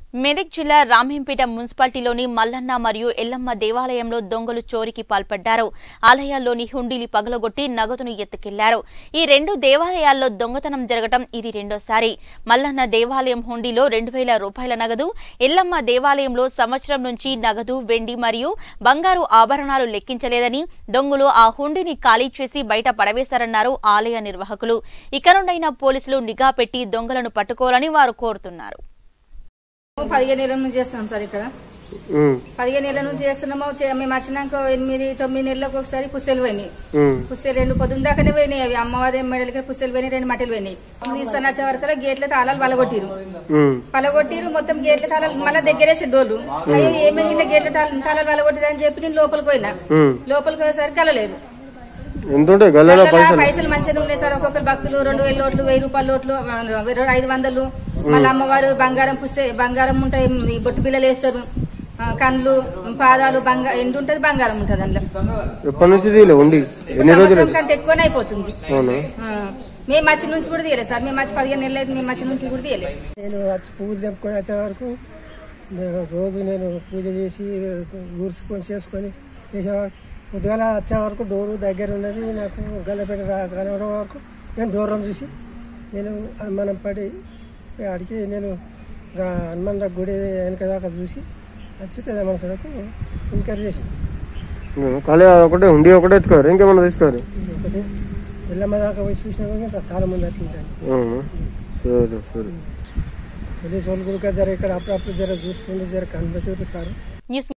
మెదక్ జిల్లా రామేంపేట మున్సిపాలిటీలోని మల్లన్న మరియు ఎల్లమ్మ దేవాలయంలో దొంగలు చోరీకి పాల్పడ్డారు ఆలయాల్లోని హుండీలు పగలగొట్టి నగదును ఎత్తుకెళ్లారు ఈ రెండు దేవాలయాల్లో దొంగతనం జరగటం ఇది రెండోసారి మల్లన్న దేవాలయం హుండీలో రెండు వేల రూపాయల నగదు ఎల్లమ్మ దేవాలయంలో సంవత్సరం నుంచి నగదు వెండి మరియు బంగారు ఆభరణాలు లెక్కించలేదని దొంగలు ఆ హుండీని ఖాళీ చేసి బయట పడవేశారన్నారు ఆలయ నిర్వాహకులు ఇక నుండైనా పోలీసులు నిఘా పెట్టి దొంగలను పట్టుకోవాలని వారు కోరుతున్నారు పదిహేను నెలల నుంచి చేస్తున్నాం సార్ ఇక్కడ ఉమ్, పదిహేను నెలల నుంచి చేస్తున్నాము చే- మేము వచ్చినాక ఎనిమిది తొమ్మిది నెలలకు ఒకసారి పుస్తెలు పోయినాయి ఉమ్, పుస్తెలు రెండు పొద్దున్న దాకానే పోయినాయి అవి అమ్మవారి మెడలకి పుస్తెలు పోయినాయి రెండు మట్టలు పోయినాయి తీసుకొని వచ్చే వరకు గేట్ల తాళాలు పలగొట్టిరు ఉమ్, పలగొట్టిరు మొత్తం గేట్ల తాళాలు మళ్ళీ దగ్గరేసి డోలు అయ్యో ఏమైంది ఇట్లా గేట్ల తాళ- తాళాలు పలగొట్టిరు అని చెప్పి నేను లోపలికి పోయినా ఉమ్. లోపలికి పోయేసరికి కలలేదు ఎంత ఉంటాయి గల్లలో గల్లలో పైసలు పైసలు మంచిగా ఉన్నాయి సార్ ఒక్కొక్కరు భక్తులు రెండు వేల నోట్లు వెయ్యి రూపాయల నోట్లు ఆ, రెండు ఐదు వందలు మళ్ళీ అమ్మవారు బంగారం పుస్తే బంగారం ఉంటాయి ఈ బొట్టు పిల్లలు వేస్తారు ఆ, కండ్లు పాదాలు బంగారం ఎండు ఉంటది బంగారం ఉంటది అందులో ఎప్పటి నుంచి తీయలే ఉండి ఎన్ని రోజులు సంవత్సరం కంటే ఎక్కువనే అయిపోతుంది అవునా ఆ, మేము మచ్చి నుంచి కూడా తీయలేదు సార్ మేము మచ్చి పదిహేను నెలలు అయితే మేము మచ్చి నుంచి కూడా తీయలేదు నేను వచ్చి పువ్వులు తెంపుకొని వచ్చే వరకు నేను రోజు నేను పూజ చేసి ఊర్చుకొని చేసుకొని చేసేవారు పొద్దుగాల వచ్చే వరకు డోరు దగ్గర ఉన్నది నాకు గల్లపెట్ట రా కనవడం వరకు నేను దూరం చూసి నేను అనుమానం పడి అడిగి నేను గా హనుమాన్ గుడి వెనక దాకా చూసి వచ్చి పెద్ద మనుషులకు ఎంకరేజ్ చేసి ఉమ్, ఖాళీ ఒకటే ఉండి ఒకటే ఎత్తుకోరు ఇంకేమన్నా తీసుకోరు ఒకటి ఎల్లమ్మ దాకా పోయి చూసినా కూడా తాళం ముందు అట్లుంటాను అవునా సరే సరే పోలీసు వాళ్ళు కూడా జర ఇక్కడ అప్పుడప్పుడు జర చూస్తుండే జర కనిపెట్టారు సార్ న్యూస్